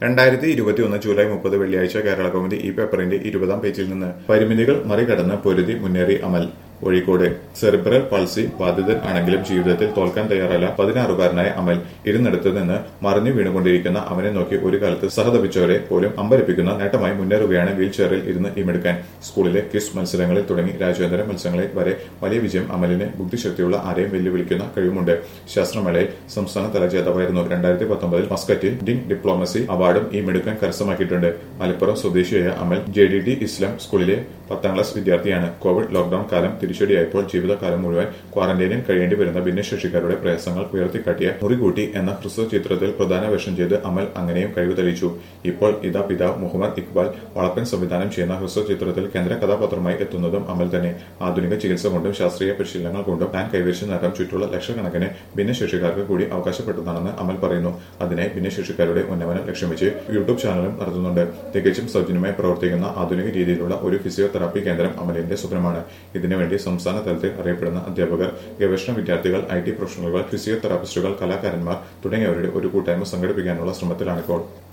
രണ്ടായിരത്തി ഇരുപത്തിയൊന്ന് ജൂലൈ മുപ്പത് വെള്ളിയാഴ്ച കേരള കൗമുദി ഈ പേപ്പറിന്റെ ഇരുപതാം പേജിൽ നിന്ന് പരിമിതികൾ മറികടന്ന് പൊരുതി മുന്നേറി അമൽ കോഴിക്കോട് സെറിബ്രൽ പൾസി ബാധിതൻ ആണെങ്കിലും ജീവിതത്തിൽ തോൽക്കാൻ തയ്യാറല്ല പതിനാറുകാരനായ അമൽ ഇരുന്നിടത്ത് നിന്ന് മറിഞ്ഞു വീണുകൊണ്ടിരിക്കുന്ന അവനെ നോക്കി ഒരു കാലത്ത് സഹതപിച്ചവരെ പോലും അമ്പരിപ്പിക്കുന്ന നേട്ടമായി മുന്നേറുകയാണ് വീൽ ചെയറിൽ ഇരുന്ന് ഇമെടുക്കാൻ സ്കൂളിലെ ക്വിസ് മത്സരങ്ങളിൽ തുടങ്ങി രാജ്യാന്തര മത്സരങ്ങളിൽ വരെ വലിയ വിജയം അമലിന് ബുദ്ധിശക്തിയുള്ള ആരെയും വെല്ലുവിളിക്കുന്ന കഴിവുമുണ്ട് ശാസ്ത്രമേളയിൽ സംസ്ഥാന തല ജേതാവായിരുന്നു രണ്ടായിരത്തി പത്തൊമ്പതിൽ മസ്കറ്റിൽ ഡിൻ ഡിപ്ലോമസി അവാർഡും ഈ മിടുക്കൻ കരസ്ഥമാക്കിയിട്ടുണ്ട് മലപ്പുറം സ്വദേശിയായ Amal J D D Islam സ്കൂളിലെ പത്താം ക്ലാസ് വിദ്യാർത്ഥിയാണ് കോവിഡ് ലോക്ഡൌൺ കാലം തിരിച്ചടിയായപ്പോൾ ജീവിതകാലം മുഴുവൻ ക്വാറന്റൈനിൽ കഴിയേണ്ടി വരുന്ന ഭിന്നശേഷിക്കാരുടെ പ്രയാസങ്ങൾ ഉയർത്തിക്കാട്ടിയ മുറികൂട്ടി എന്ന ഹ്രസ്വ ചിത്രത്തിൽ പ്രധാന വേഷം ചെയ്ത് അമൽ അങ്ങനെയും കഴിവ് തെളിയിച്ചു ഇപ്പോൾ ഇതാ പിതാവ് മുഹമ്മദ് ഇക്ബാൽ വളപ്പൻ സംവിധാനം ചെയ്യുന്ന ഹ്രസ്വ ചിത്രത്തിൽ കേന്ദ്ര കഥാപാത്രമായി എത്തുന്നതും അമൽ തന്നെ ആധുനിക ചികിത്സ കൊണ്ടും ശാസ്ത്രീയ പരിശീലനങ്ങൾ കൊണ്ടും താൻ കൈവരിച്ച നേട്ടം ചുറ്റുള്ള ലക്ഷക്കണക്കിന് ഭിന്നശേഷിക്കാർക്ക് കൂടി അവകാശപ്പെട്ടതാണെന്ന് അമൽ പറയുന്നു അതിനായി ഭിന്നശേഷിക്കാരുടെ ഉന്നമനം ലക്ഷ്യം വെച്ച് യൂട്യൂബ് ചാനലും നടത്തുന്നുണ്ട് തികച്ചും സൗജന്യമായി പ്രവർത്തിക്കുന്ന ആധുനിക രീതിയിലുള്ള ഒരു ഫിസിയോതെറാപ്പി കേന്ദ്രം അമലിന്റെ സ്വപ്നമാണ് ഇതിനുവേണ്ടി സംസ്ഥാന തലത്തിൽ അറിയപ്പെടുന്ന അധ്യാപകർ ഗവേഷണ വിദ്യാർത്ഥികൾ ഐ ടി പ്രൊഫഷണലുകൾ ഫിസിയോതെറാപ്പിസ്റ്റുകൾ കലാകാരന്മാർ തുടങ്ങിയവരുടെ ഒരു കൂട്ടായ്മ സംഘടിപ്പിക്കാനുള്ള ശ്രമത്തിലാണിപ്പോൾ